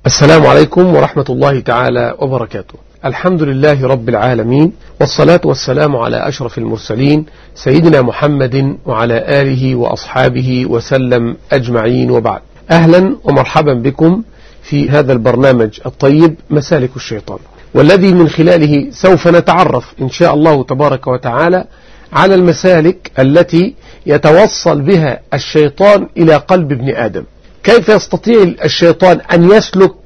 السلام عليكم ورحمة الله تعالى وبركاته الحمد لله رب العالمين والصلاة والسلام على أشرف المرسلين سيدنا محمد وعلى آله وأصحابه وسلم أجمعين وبعد أهلا ومرحبا بكم في هذا البرنامج الطيب مسالك الشيطان والذي من خلاله سوف نتعرف إن شاء الله تبارك وتعالى على المسالك التي يتوصل بها الشيطان إلى قلب ابن آدم كيف يستطيع الشيطان أن يسلك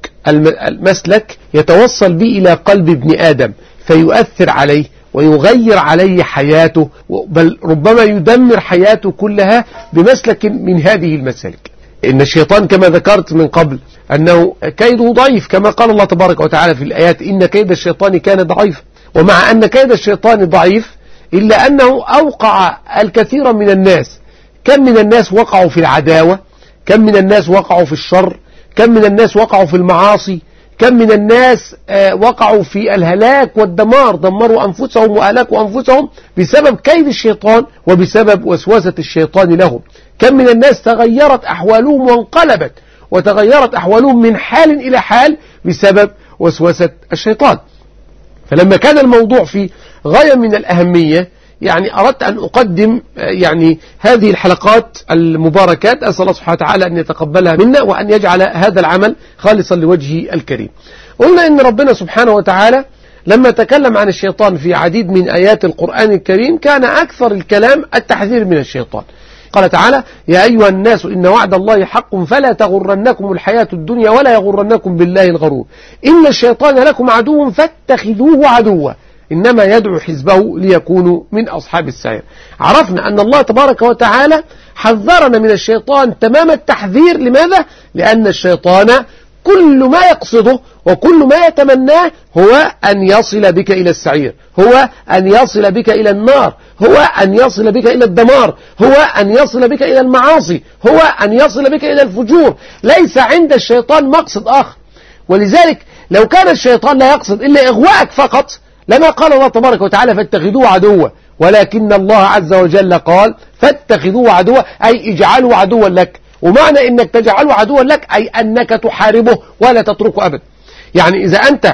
المسلك يتوصل به إلى قلب ابن آدم فيؤثر عليه ويغير عليه حياته بل ربما يدمر حياته كلها بمسلك من هذه المسالك إن الشيطان كما ذكرت من قبل أنه كيده ضعيف كما قال الله تبارك وتعالى في الآيات إن كيد الشيطان كان ضعيف ومع أن كيد الشيطان ضعيف إلا أنه أوقع الكثير من الناس كم من الناس وقعوا في العداوة كم من الناس وقعوا في الشر كم من الناس وقعوا في المعاصي كم من الناس وقعوا في الهلاك والدمار دمروا أنفسهم وأهلكوا أنفسهم بسبب كيد الشيطان وبسبب وسوسة الشيطان لهم كم من الناس تغيرت أحوالهم وانقلبت وتغيرت أحوالهم من حال إلى حال بسبب وسوسة الشيطان فلما كان الموضوع في غاية من الأهمية يعني أردت أن أقدم يعني هذه الحلقات المباركات أسأل الله سبحانه وتعالى أن يتقبلها منا وأن يجعل هذا العمل خالصا لوجهه الكريم قلنا أن ربنا سبحانه وتعالى لما تكلم عن الشيطان في عديد من آيات القرآن الكريم كان أكثر الكلام التحذير من الشيطان قال تعالى يا أيها الناس إن وعد الله حق فلا تغرنكم الحياة الدنيا ولا يغرنكم بالله الغرور إن الشيطان لكم عدو فاتخذوه عدوا إنما يدعو حزبه ليكونوا من أصحاب السعير عرفنا أن الله تبارك وتعالى حذرنا من الشيطان تمام التحذير لماذا؟ لأن الشيطان كل ما يقصده وكل ما يتمناه هو أن يصل بك إلى السعير هو أن يصل بك إلى النار هو أن يصل بك إلى الدمار هو أن يصل بك إلى المعاصي هو أن يصل بك إلى الفجور ليس عند الشيطان مقصد آخر ولذلك لو كان الشيطان لا يقصد إلا إغواءك فقط لما قال الله تبارك وتعالى فاتخذوه عدوا ولكن الله عز وجل قال فاتخذوه عدوا أي اجعلوا عدوا لك ومعنى انك تجعله عدوا لك أي أنك تحاربه ولا تتركه أبدا يعني إذا أنت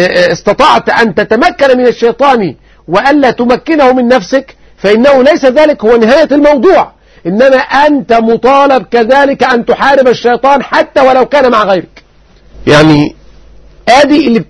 استطعت أن تتمكن من الشيطان وألا تمكنه من نفسك فإنه ليس ذلك هو نهاية الموضوع إنما أنت مطالب كذلك أن تحارب الشيطان حتى ولو كان مع غيرك يعني ادي اللي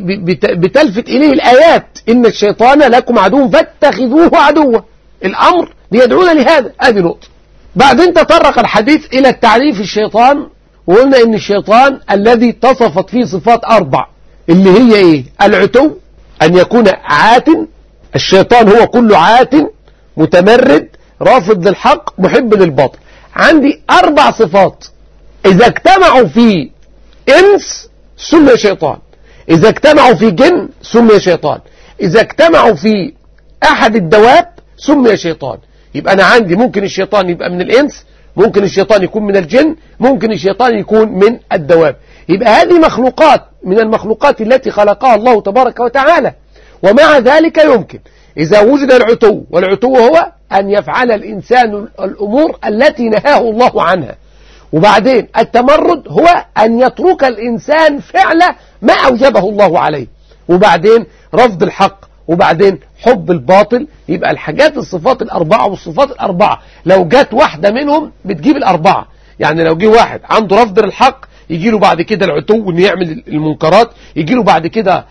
بتلفت اليه الايات ان الشيطان لكم عدو فاتخذوه عدوا الامر بيدعونا لهذا ادي نقطه بعدين تطرق الحديث الى التعريف الشيطان وقلنا ان الشيطان الذي اتصفت فيه صفات اربع اللي هي ايه العتو ان يكون عات الشيطان هو كل عات متمرد رافض للحق محب للباطل عندي اربع صفات اذا اجتمعوا في انس سمي شيطان إذا اجتمعوا في جن سمي شيطان إذا اجتمعوا في أحد الدواب سمي شيطان يبقى أنا عندي ممكن الشيطان يبقى من الإنس ممكن الشيطان يكون من الجن ممكن الشيطان يكون من الدواب يبقى هذه مخلوقات من المخلوقات التي خلقها الله تبارك وتعالى ومع ذلك يمكن إذا وجد العتو والعتو هو أن يفعل الإنسان الأمور التي نهاه الله عنها وبعدين التمرد هو أن يترك الإنسان فعل ما أوجبه الله عليه وبعدين رفض الحق وبعدين حب الباطل يبقى الحاجات الصفات الأربعة والصفات الأربعة لو جت واحدة منهم بتجيب الأربعة يعني لو جه واحد عنده رفض الحق يجي له بعد كده العتو انه يعمل المنكرات يجي له بعد كده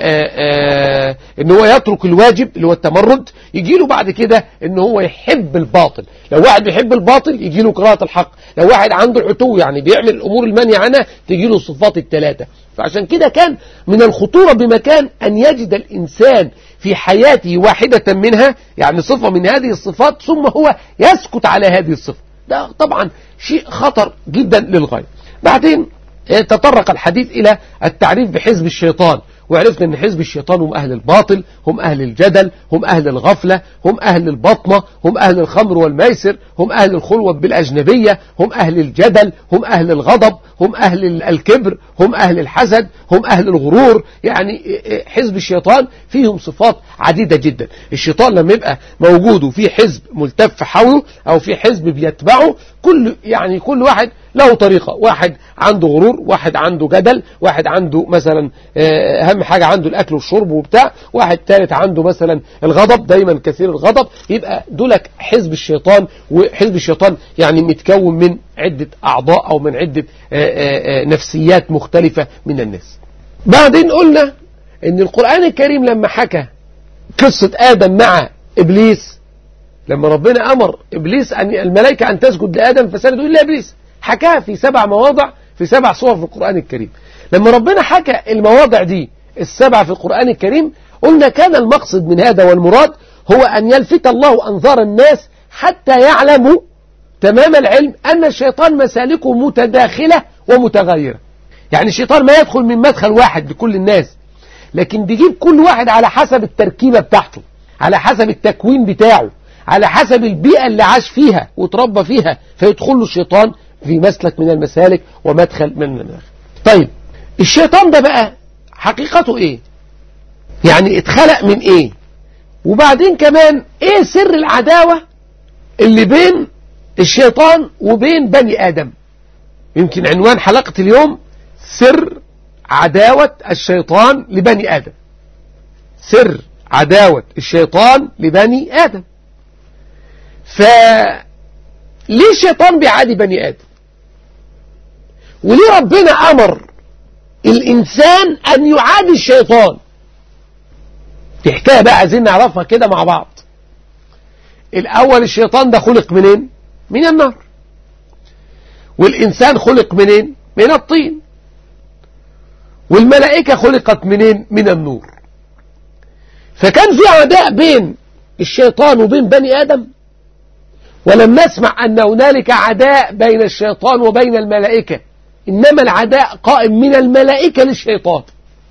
ان هو يترك الواجب اللي هو التمرد يجي له بعد كده ان هو يحب الباطل لو واحد بيحب الباطل يجي له قراءة الحق لو واحد عنده العتو يعني بيعمل الامور المنهي عنها تجي له الصفات الثلاثة فعشان كده كان من الخطورة بمكان ان يجد الانسان في حياته واحدة منها يعني صفة من هذه الصفات ثم هو يسكت على هذه الصفة ده طبعا شيء خطر جدا للغاية بعدين تطرق الحديث إلى التعريف بحزب الشيطان وعرفنا ان حزب الشيطان هم اهل الباطل هم اهل الجدل هم اهل الغفلة هم اهل البطنة هم اهل الخمر والميسر هم اهل الخلوة بالاجنبية هم اهل الجدل هم اهل الغضب هم اهل الكبر هم اهل الحسد هم اهل الغرور يعني حزب الشيطان فيهم صفات عديدة جدا الشيطان لما يبقى موجود وفي حزب ملتف حوله او في حزب بيتبعه كل يعني كل واحد له طريقة واحد عنده غرور واحد عنده جدل واحد عنده مثلا أهم حاجة عنده الأكل والشرب وبتاع واحد ثالث عنده مثلا الغضب دايما كثير الغضب يبقى دولك حزب الشيطان وحزب الشيطان يعني متكون من عدة أعضاء أو من عدة نفسيات مختلفة من الناس بعدين قلنا ان القرآن الكريم لما حكى قصة آدم مع إبليس لما ربنا أمر إبليس أن الملائكة أن تسجد لآدم فسجدوا إلا إبليس حكاها في سبع مواضع في سبع صور في القرآن الكريم لما ربنا حكى المواضع دي السبع في القرآن الكريم قلنا كان المقصد من هذا والمراد هو أن يلفت الله أنظار الناس حتى يعلموا تمام العلم أن الشيطان مسالكه متداخلة ومتغيرة يعني الشيطان ما يدخل من مدخل واحد لكل الناس لكن بيجيب كل واحد على حسب التركيبة بتاعته على حسب التكوين بتاعه على حسب البيئة اللي عاش فيها وتربى فيها فيدخل له الشيطان في مسلك من المسالك ومدخل من المداخل طيب الشيطان ده بقى حقيقته ايه يعني اتخلق من ايه وبعدين كمان ايه سر العداوة اللي بين الشيطان وبين بني ادم يمكن عنوان حلقة اليوم سر عداوة الشيطان لبني ادم سر عداوة الشيطان لبني ادم فليه الشيطان بيعادي بني ادم وليه ربنا امر الانسان ان يعادي الشيطان دي حكايه بقى عايزين نعرفها كده مع بعض الاول الشيطان ده خلق منين من النار والانسان خلق منين من الطين والملائكه خلقت منين من النور فكان في عداء بين الشيطان وبين بني ادم ولم نسمع ان هنالك عداء بين الشيطان وبين الملائكه إنما العداء قائم من الملائكة للشيطان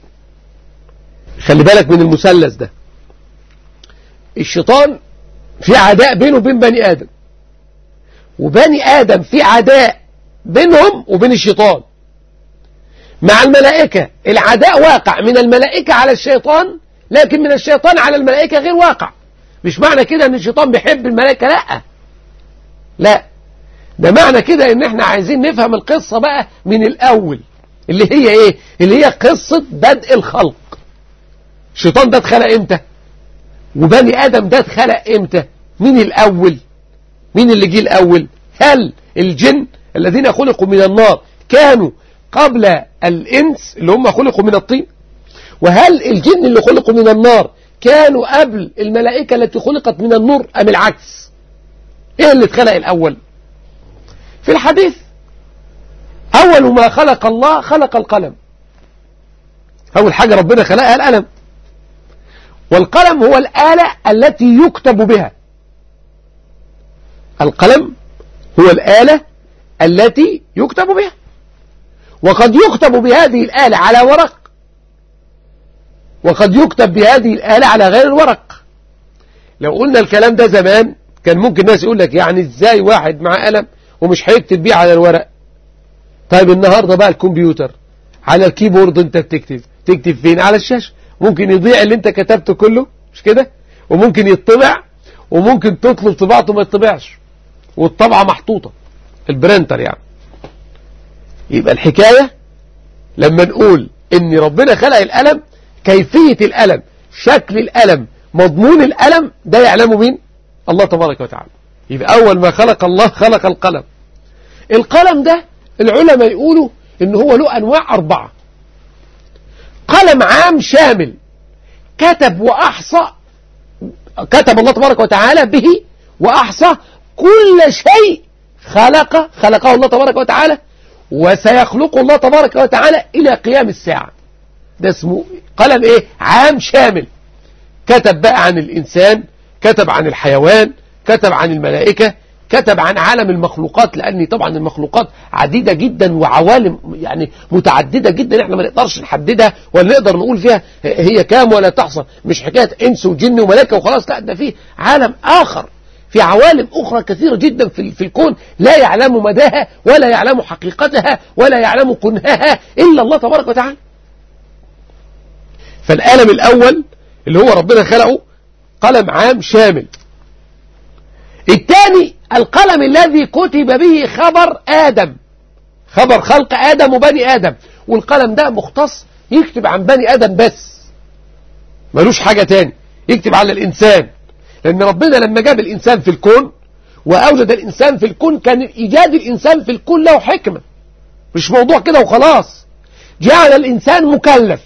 خلي بالك من المثلث ده الشيطان في عداء بينه وبين بني آدم وبني آدم في عداء بينهم وبين الشيطان مع الملائكة العداء واقع من الملائكة على الشيطان لكن من الشيطان على الملائكة غير واقع مش معنى كده ان الشيطان بيحب الملائكة لا لا ده معنى كده ان احنا عايزين نفهم القصة بقى من الاول اللي هي ايه اللي هي قصة بدء الخلق الشيطان ده اتخلق امتى وبني ادم ده اتخلق امتى مين الاول مين اللي جه الاول هل الجن الذين خلقوا من النار كانوا قبل الانس اللي هم خلقوا من الطين وهل الجن اللي خلقوا من النار كانوا قبل الملائكة التي خلقت من النور ام العكس ايه اللي اتخلق الاول في الحديث أول ما خلق الله خلق القلم أول حاجة ربنا خلقها القلم والقلم هو الآلة التي يكتب بها القلم هو الآلة التي يكتب بها وقد يكتب بهذه الآلة على ورق وقد يكتب بهذه الآلة على غير الورق لو قلنا الكلام ده زمان كان ممكن الناس يقول لك يعني ازاي واحد مع قلم ومش هيكتب بيه على الورق طيب النهاردة بقى الكمبيوتر على الكيبورد انت بتكتب تكتب فين على الشاشة ممكن يضيع اللي انت كتبته كله مش كده وممكن يطبع وممكن تطلب طباعته ما يطبعش والطبعة محطوطة البرنتر يعني يبقى الحكاية لما نقول ان ربنا خلق القلم كيفية القلم شكل القلم مضمون القلم ده يعلمه مين الله تبارك وتعالى يبقى أول ما خلق الله خلق القلم القلم ده العلماء يقولوا إن هو له أنواع أربعة قلم عام شامل كتب وأحصى كتب الله تبارك وتعالى به وأحصى كل شيء خلق خلقه الله تبارك وتعالى وسيخلق الله تبارك وتعالى إلى قيام الساعة ده اسمه قلم إيه عام شامل كتب بقى عن الإنسان كتب عن الحيوان كتب عن الملائكة كتب عن عالم المخلوقات لأن طبعا المخلوقات عديدة جدا وعوالم يعني متعددة جدا احنا ما نقدرش نحددها ولا نقدر نقول فيها هي كام ولا تحصل مش حكاية انس وجن وملائكة وخلاص لا ده في عالم آخر في عوالم أخرى كثيرة جدا في, في الكون لا يعلم مداها ولا يعلم حقيقتها ولا يعلم كنهها إلا الله تبارك وتعالى فالقلم الأول اللي هو ربنا خلقه قلم عام شامل الثاني القلم الذي كتب به خبر آدم خبر خلق آدم وبني آدم والقلم ده مختص يكتب عن بني آدم بس ملوش حاجة تاني يكتب على الإنسان لأن ربنا لما جاب الإنسان في الكون وأوجد الإنسان في الكون كان إيجاد الإنسان في الكون له حكمة مش موضوع كده وخلاص جعل الإنسان مكلف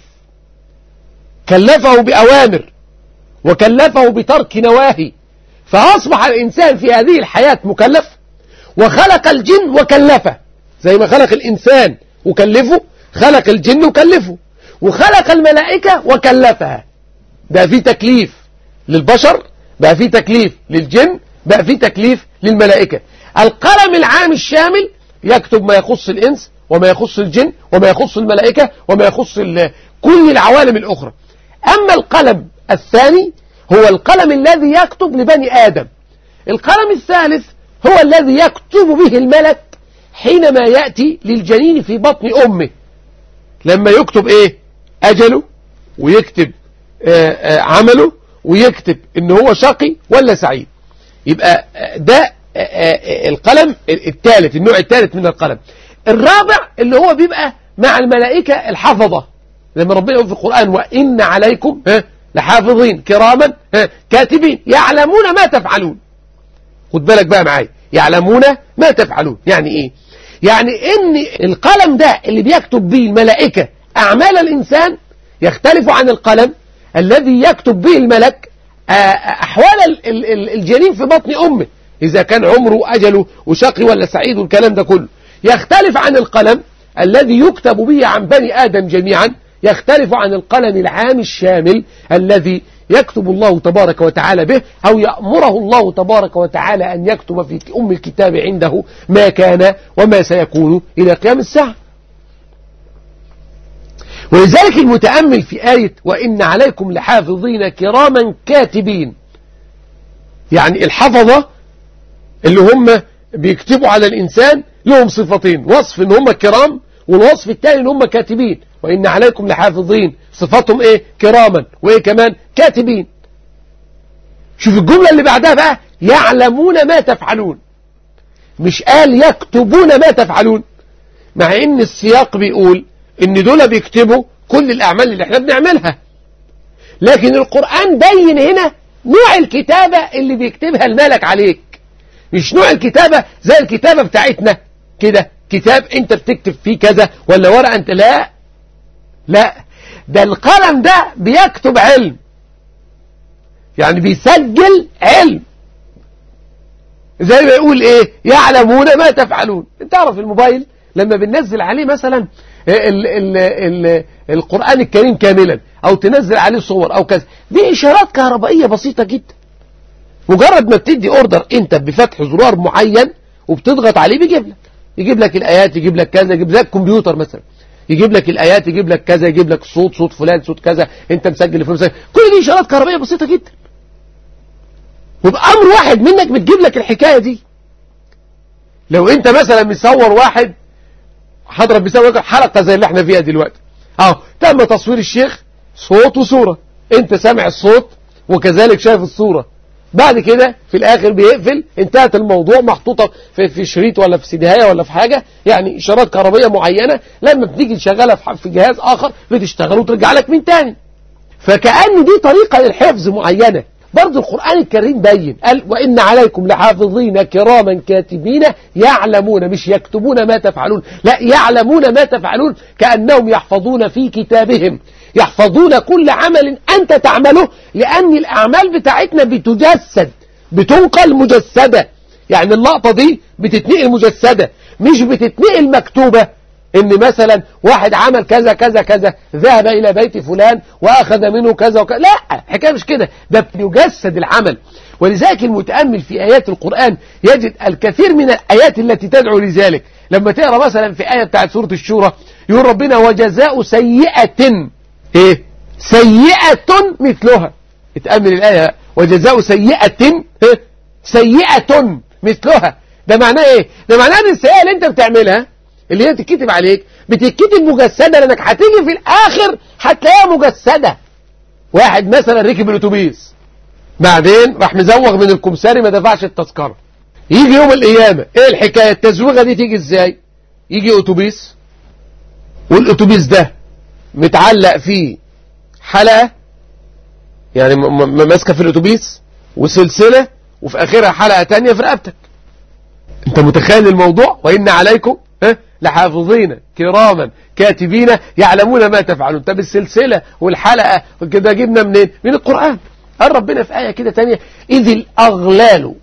كلفه بأوامر وكلفه بترك نواهي فأصبح الإنسان في هذه الحياة مكلف وخلق الجن وكلفه زي ما خلق الإنسان وكلفه خلق الجن وكلفه وخلق الملائكة وكلفها ده في تكليف للبشر بقى في تكليف للجن بقى في تكليف للملائكة القلم العام الشامل يكتب ما يخص الإنس وما يخص الجن وما يخص الملائكة وما يخص كل العوالم الأخرى أما القلم الثاني هو القلم الذي يكتب لبني آدم القلم الثالث هو الذي يكتب به الملك حينما يأتي للجنين في بطن أمه لما يكتب إيه أجله ويكتب آآ آآ عمله ويكتب ان هو شقي ولا سعيد يبقى ده القلم الثالث النوع الثالث من القلم الرابع اللي هو بيبقى مع الملائكة الحفظة لما ربنا يقول في القرآن وإن عليكم لحافظين كراما كاتبين يعلمون ما تفعلون خد بالك بقى معايا يعلمون ما تفعلون يعني ايه يعني ان القلم ده اللي بيكتب به الملائكة اعمال الانسان يختلف عن القلم الذي يكتب به الملك أحوال الجنين في بطن أمه إذا كان عمره أجله وشقي ولا سعيد والكلام ده كله يختلف عن القلم الذي يكتب به عن بني آدم جميعا يختلف عن القلم العام الشامل الذي يكتب الله تبارك وتعالى به أو يأمره الله تبارك وتعالى أن يكتب في أم الكتاب عنده ما كان وما سيكون إلى قيام الساعة ولذلك المتأمل في آية وإن عليكم لحافظين كراما كاتبين يعني الحفظة اللي هم بيكتبوا على الإنسان لهم صفتين وصف إن هم كرام والوصف الثاني إن هم كاتبين وإن عليكم لحافظين صفاتهم إيه كراما وإيه كمان كاتبين شوف الجملة اللي بعدها بقى يعلمون ما تفعلون مش قال يكتبون ما تفعلون مع ان السياق بيقول ان دول بيكتبوا كل الاعمال اللي احنا بنعملها لكن القرآن بين هنا نوع الكتابة اللي بيكتبها الملك عليك مش نوع الكتابة زي الكتابة بتاعتنا كده كتاب انت بتكتب فيه كذا ولا ورقة انت لا لا ده القلم ده بيكتب علم يعني بيسجل علم زي ما يقول ايه يعلمون ما تفعلون انت تعرف الموبايل لما بننزل عليه مثلا ال ال ال القرآن الكريم كاملا او تنزل عليه صور او كذا دي اشارات كهربائية بسيطة جدا مجرد ما بتدي اوردر انت بفتح زرار معين وبتضغط عليه بيجيب لك يجيب لك الايات يجيب لك كذا يجيب لك الكمبيوتر مثلا يجيب لك الايات يجيب لك كذا يجيب لك صوت صوت فلان صوت كذا انت مسجل في كل دي اشارات كهربائيه بسيطه جدا وبامر واحد منك بتجيب لك الحكايه دي لو انت مثلا مصور واحد حضرتك بيصور حلقه زي اللي احنا فيها دلوقتي اهو تم تصوير الشيخ صوت وصوره انت سامع الصوت وكذلك شايف الصوره بعد كده في الاخر بيقفل انتهت الموضوع محطوطة في, في شريط ولا في سيديهاية ولا في حاجة يعني اشارات كهربية معينة لما بتيجي تشغلها في جهاز اخر بتشتغل وترجع لك من تاني فكأن دي طريقة للحفظ معينة برضو القرآن الكريم بين قال وإن عليكم لحافظين كراما كاتبين يعلمون مش يكتبون ما تفعلون لا يعلمون ما تفعلون كأنهم يحفظون في كتابهم يحفظون كل عمل أنت تعمله لأن الأعمال بتاعتنا بتجسد بتنقل مجسدة يعني اللقطة دي بتتنقل مجسدة مش بتتنقل مكتوبة ان مثلا واحد عمل كذا كذا كذا ذهب الى بيت فلان واخذ منه كذا وكذا لا الحكايه مش كده ده يجسد العمل ولذلك المتأمل في آيات القرآن يجد الكثير من الآيات التي تدعو لذلك لما تقرأ مثلا في آية بتاعت سورة الشورى يقول ربنا وجزاء سيئة ايه سيئة مثلها اتأمل الآية وجزاء سيئة إيه؟ سيئة مثلها ده معناه ايه ده معناه ان السيئة اللي انت بتعملها اللي هي بتتكتب عليك بتتكتب مجسدة لانك هتيجي في الاخر هتلاقيها مجسدة واحد مثلا ركب الاتوبيس بعدين راح مزوغ من الكمساري ما دفعش التذكرة يجي يوم القيامة ايه الحكاية التزويغة دي تيجي ازاي يجي اتوبيس والاتوبيس ده متعلق فيه حلقة يعني ماسكة في الاتوبيس وسلسلة وفي اخرها حلقة تانية في رقبتك انت متخيل الموضوع وان عليكم ها لحافظين كراما كاتبين يعلمون ما تفعلون طب السلسلة والحلقة وكده جبنا منين من القرآن قال ربنا في آية كده تانية إذ الأغلال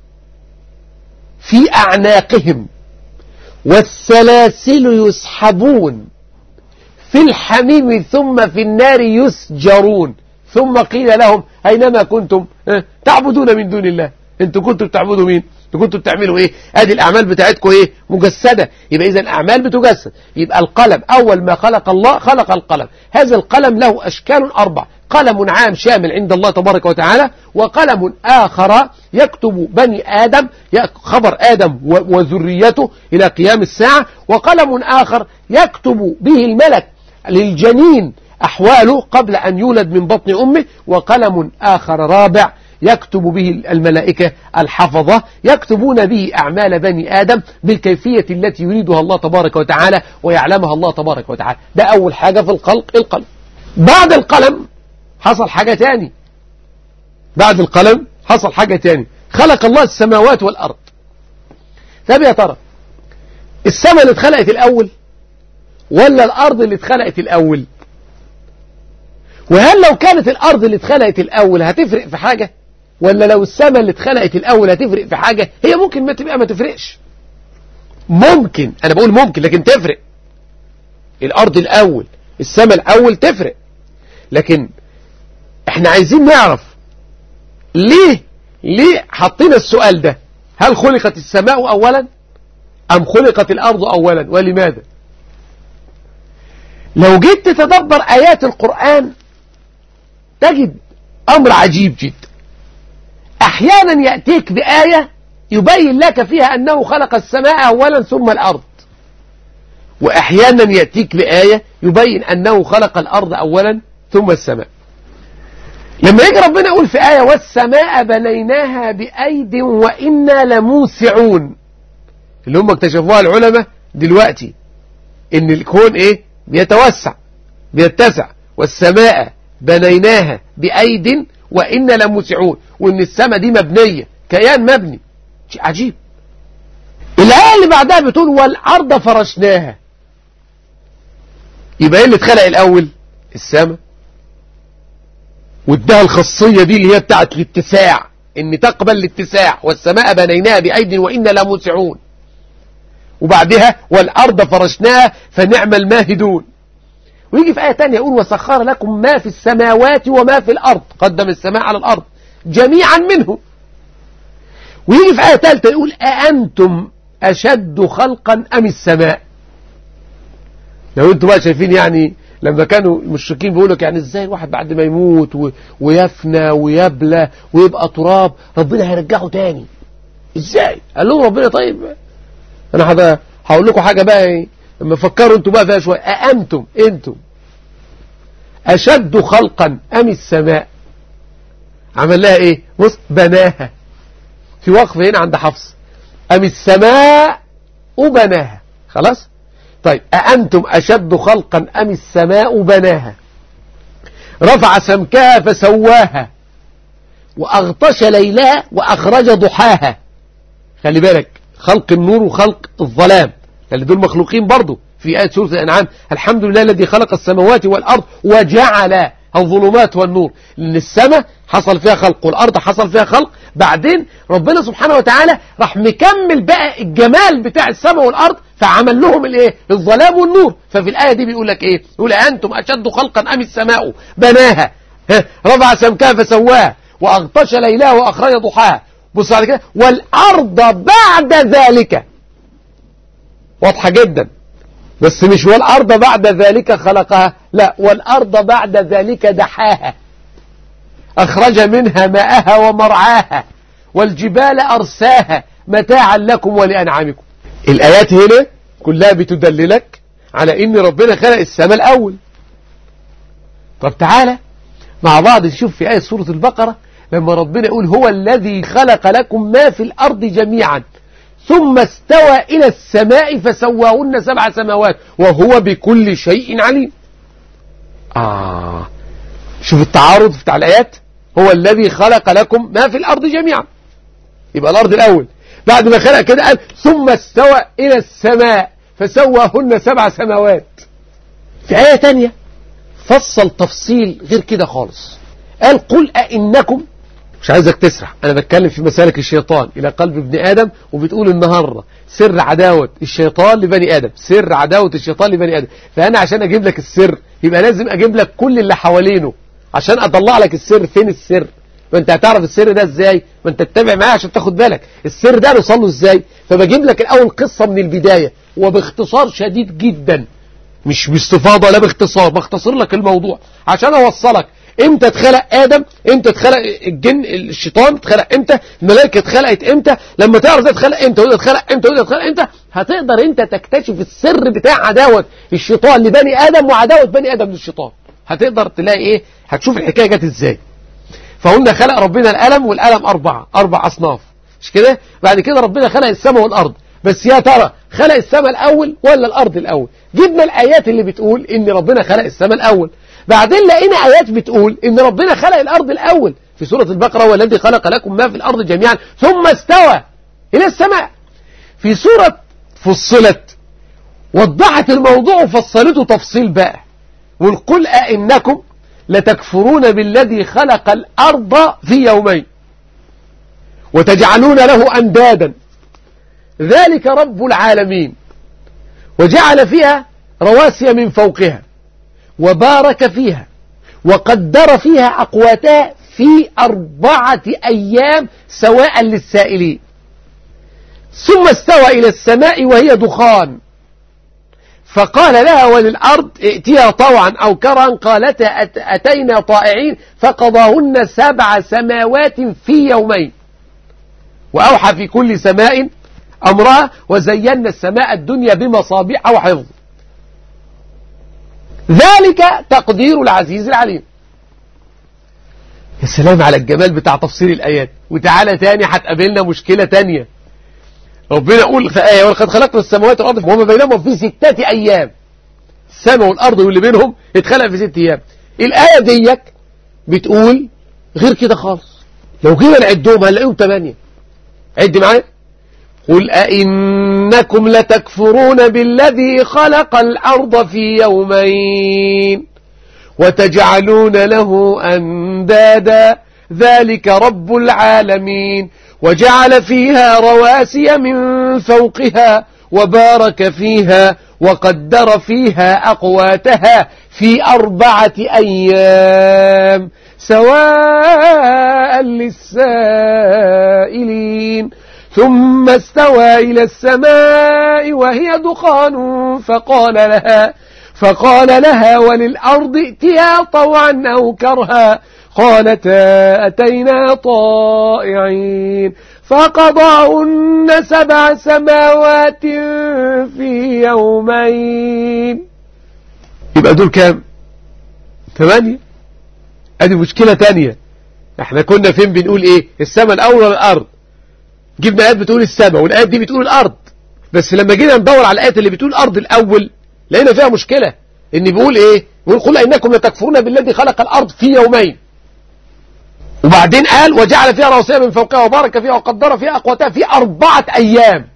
في أعناقهم والسلاسل يسحبون في الحميم ثم في النار يسجرون ثم قيل لهم أينما كنتم تعبدون من دون الله انتوا كنتوا بتعبدوا مين كنتوا بتعملوا ايه ادي الاعمال بتاعتكم ايه مجسدة يبقى اذا الاعمال بتجسد يبقى القلم اول ما خلق الله خلق القلم هذا القلم له اشكال اربع قلم عام شامل عند الله تبارك وتعالى وقلم آخر يكتب بني آدم خبر آدم وذريته إلى قيام الساعة وقلم آخر يكتب به الملك للجنين أحواله قبل أن يولد من بطن أمه وقلم آخر رابع يكتب به الملائكة الحفظة يكتبون به أعمال بني آدم بالكيفية التي يريدها الله تبارك وتعالى ويعلمها الله تبارك وتعالى ده أول حاجة في الخلق القلم بعد القلم حصل حاجة تاني بعد القلم حصل حاجة تاني خلق الله السماوات والأرض طب يا ترى السماء اللي اتخلقت الأول ولا الأرض اللي اتخلقت الأول وهل لو كانت الأرض اللي اتخلقت الأول هتفرق في حاجة ولا لو السماء اللي اتخلقت الأول هتفرق في حاجة هي ممكن ما تبقى ما تفرقش ممكن أنا بقول ممكن لكن تفرق الأرض الأول السماء الأول تفرق لكن احنا عايزين نعرف ليه ليه حطينا السؤال ده هل خلقت السماء أولا أم خلقت الأرض أولا ولماذا لو جيت تتدبر آيات القرآن تجد أمر عجيب جدا أحيانا يأتيك بآية يبين لك فيها أنه خلق السماء أولا ثم الأرض وأحيانا يأتيك بآية يبين أنه خلق الأرض أولا ثم السماء لما يجي ربنا يقول في آية والسماء بنيناها بأيد وإنا لموسعون اللي هم اكتشفوها العلماء دلوقتي ان الكون ايه بيتوسع بيتسع والسماء بنيناها بأيد وإنا لموسعون وإن السماء دي مبنية كيان مبني شيء عجيب الآية اللي بعدها بتقول والأرض فرشناها يبقى ايه اللي اتخلق الأول السماء وادها الخاصية دي اللي هي بتاعت الاتساع ان تقبل الاتساع والسماء بنيناها بأيد وإنا لموسعون وبعدها والأرض فرشناها فنعم الماهدون ويجي في آية تانية يقول وسخر لكم ما في السماوات وما في الأرض قدم السماء على الأرض جميعا منه ويجي في آية ثالثة يقول أأنتم أشد خلقا أم السماء لو انتم بقى شايفين يعني لما كانوا المشركين بيقولوا لك يعني ازاي الواحد بعد ما يموت و... ويفنى ويبلى ويبقى تراب ربنا هيرجعه تاني ازاي قال لهم ربنا طيب انا هذا هقول لكم حاجة بقى ايه لما فكروا انتوا بقى فيها شوية أأنتم انتم أشد خلقا أم السماء عمل لها ايه بص بناها في وقف هنا عند حفص أم السماء وبناها خلاص طيب أأنتم أشد خلقا أم السماء بناها رفع سمكها فسواها وأغطش ليلها وأخرج ضحاها خلي بالك خلق النور وخلق الظلام اللي دول مخلوقين برضو في آية سورة الأنعام الحمد لله الذي خلق السماوات والأرض وجعل الظلمات والنور لأن السماء حصل فيها خلق والأرض حصل فيها خلق بعدين ربنا سبحانه وتعالى راح مكمل بقى الجمال بتاع السماء والأرض فعمل لهم الايه الظلام والنور ففي الآية دي بيقول لك ايه يقول أنتم أشد خلقا أم السماء بناها رفع سمكها فسواها وأغطش ليلها وأخرج ضحاها بص على كده والأرض بعد ذلك واضحة جدا بس مش والأرض بعد ذلك خلقها لا والأرض بعد ذلك دحاها أخرج منها ماءها ومرعاها والجبال أرساها متاعا لكم ولأنعامكم الآيات هنا كلها بتدللك على إن ربنا خلق السماء الأول طب تعالى مع بعض نشوف في آية سورة البقرة لما ربنا يقول هو الذي خلق لكم ما في الأرض جميعا ثم استوى إلى السماء فسواهن سبع سماوات وهو بكل شيء عليم آه شوف التعارض بتاع الآيات هو الذي خلق لكم ما في الأرض جميعا يبقى الأرض الأول بعد ما خلق كده قال ثم استوى إلى السماء فسواهن سبع سماوات في آية تانية فصل تفصيل غير كده خالص قال قل أئنكم مش عايزك تسرح انا بتكلم في مسالك الشيطان الى قلب ابن ادم وبتقول النهارده سر عداوه الشيطان لبني ادم سر عداوه الشيطان لبني ادم فانا عشان اجيب لك السر يبقى لازم اجيب لك كل اللي حوالينه عشان اطلع لك السر فين السر ما انت هتعرف السر ده ازاي ما انت تتابع معايا عشان تاخد بالك السر ده نوصل له ازاي فبجيب لك الاول قصه من البدايه وباختصار شديد جدا مش باستفاضه ولا باختصار بختصر لك الموضوع عشان اوصلك امتى اتخلق ادم امتى اتخلق الجن الشيطان اتخلق امتى الملائكه اتخلقت امتى لما تعرف ده اتخلق امتى وده اتخلق امتى وده اتخلق امتى هتقدر انت تكتشف السر بتاع عداوه الشيطان لبني ادم وعداوه بني ادم للشيطان هتقدر تلاقي ايه هتشوف الحكايه جت ازاي فقلنا خلق ربنا القلم والقلم اربعه اربع اصناف مش كده بعد كده ربنا خلق السماء والارض بس يا ترى خلق السماء الاول ولا الارض الاول جبنا الايات اللي بتقول ان ربنا خلق السماء الاول بعدين لقينا آيات بتقول إن ربنا خلق الأرض الأول في سورة البقرة والذي خلق لكم ما في الأرض جميعا ثم استوى إلى السماء في سورة فصلت وضحت الموضوع وفصلته تفصيل بقى ونقول أئنكم لتكفرون بالذي خلق الأرض في يومين وتجعلون له أندادا ذلك رب العالمين وجعل فيها رواسي من فوقها وبارك فيها وقدر فيها أقواتها في أربعة أيام سواء للسائلين ثم استوى إلى السماء وهي دخان فقال لها وللأرض ائتيها طوعا أو كرها قالتا أتينا طائعين فقضاهن سبع سماوات في يومين وأوحى في كل سماء أمرها وزينا السماء الدنيا بمصابيح وحفظ ذلك تقدير العزيز العليم يا سلام على الجمال بتاع تفسير الآيات وتعالى تاني هتقابلنا مشكلة تانية ربنا يقول في آية ولقد خلقنا السماوات والأرض وما بينهما في ستة أيام السماء والأرض واللي بينهم اتخلق في ست أيام الآية ديك بتقول غير كده خالص لو جينا نعدهم هنلاقيهم ثمانية عد معايا قل أئنكم لتكفرون بالذي خلق الأرض في يومين وتجعلون له أندادا ذلك رب العالمين وجعل فيها رواسي من فوقها وبارك فيها وقدر فيها أقواتها في أربعة أيام سواء للسائلين ثم استوى إلى السماء وهي دخان فقال لها فقال لها وللأرض ائتيا طوعا أو كرها قالتا أتينا طائعين فقضاهن سبع سماوات في يومين يبقى دول كام ثمانية ادي مشكلة تانية احنا كنا فين بنقول ايه السماء الاول ولا الارض جبنا آيات بتقول السماء والآيات دي بتقول الأرض بس لما جينا ندور على الآيات اللي بتقول الأرض الأول لقينا فيها مشكلة إن بيقول إيه بيقول قل إنكم لتكفرون بالذي خلق الأرض في يومين وبعدين قال وجعل فيها رواسي من فوقها وبارك فيها وقدر فيها أقواتها في أربعة أيام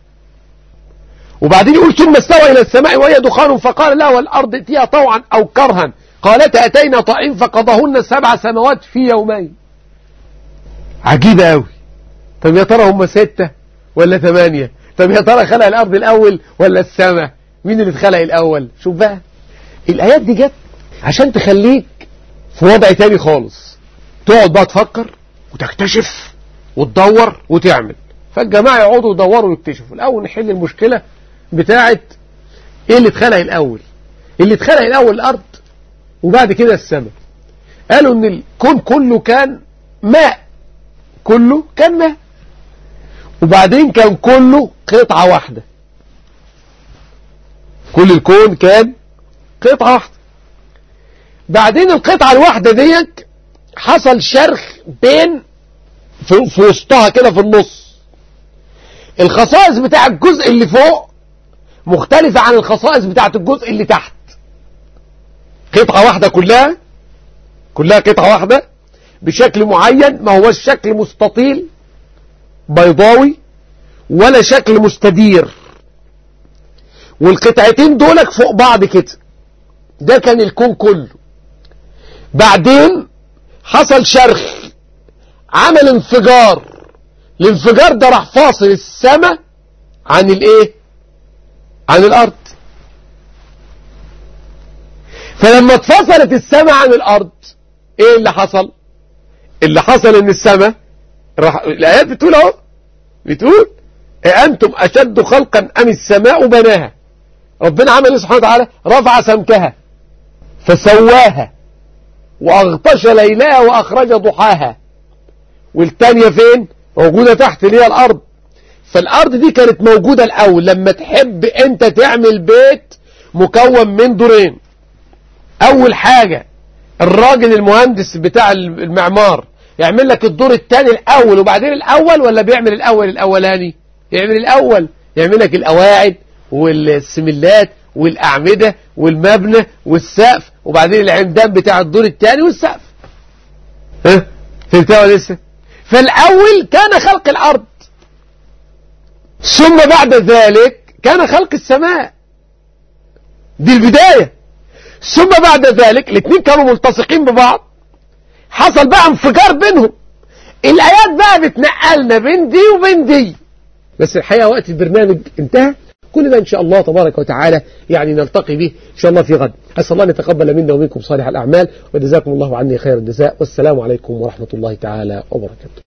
وبعدين يقول ثم استوى إلى السماء وهي دخان فقال لا والأرض ائتيها طوعا أو كرها قالتا أتينا طائعين فقضاهن سبع سماوات في يومين عجيبة أوي طب يا ترى هم ستة ولا ثمانية طب يا ترى خلق الأرض الأول ولا السماء مين اللي اتخلق الأول شوف بقى الآيات دي جت عشان تخليك في وضع تاني خالص تقعد بقى تفكر وتكتشف وتدور وتعمل فالجماعة يقعدوا يدوروا ويكتشفوا الأول نحل المشكلة بتاعت ايه اللي اتخلق الأول اللي اتخلق الأول الأرض وبعد كده السماء قالوا ان الكون كله كان ماء كله كان ماء وبعدين كان كله قطعة واحدة كل الكون كان قطعة واحدة بعدين القطعة الواحدة ديت حصل شرخ بين في, في وسطها كده في النص الخصائص بتاع الجزء اللي فوق مختلفة عن الخصائص بتاعت الجزء اللي تحت قطعة واحدة كلها كلها قطعة واحدة بشكل معين ما هو الشكل مستطيل بيضاوي ولا شكل مستدير والقطعتين دولك فوق بعض كده ده كان الكون كله بعدين حصل شرخ عمل انفجار الانفجار ده راح فاصل السماء عن الايه عن الارض فلما اتفصلت السماء عن الارض ايه اللي حصل اللي حصل ان السماء راح الايات بتقول اهو بتقول أأنتم أشد خلقا أم السماء بناها ربنا عمل سبحانه وتعالى رفع سمكها فسواها وأغطش ليلها وأخرج ضحاها والتانية فين موجودة تحت اللي هي الأرض فالأرض دي كانت موجودة الأول لما تحب أنت تعمل بيت مكون من دورين أول حاجة الراجل المهندس بتاع المعمار يعمل لك الدور الثاني الأول وبعدين الأول ولا بيعمل الأول الأولاني يعمل الأول يعمل لك الأواعد والسملات والأعمدة والمبنى والسقف وبعدين العمدان بتاع الدور الثاني والسقف ها فهمتها ولا لسه فالأول كان خلق الأرض ثم بعد ذلك كان خلق السماء دي البداية ثم بعد ذلك الاثنين كانوا ملتصقين ببعض حصل بقى انفجار بينهم الآيات بقى بتنقلنا بين دي وبين دي بس الحقيقة وقت البرنامج انتهى كل ده إن شاء الله تبارك وتعالى يعني نلتقي به إن شاء الله في غد أسأل الله أن يتقبل منا ومنكم صالح الأعمال وجزاكم الله عني خير الجزاء والسلام عليكم ورحمة الله تعالى وبركاته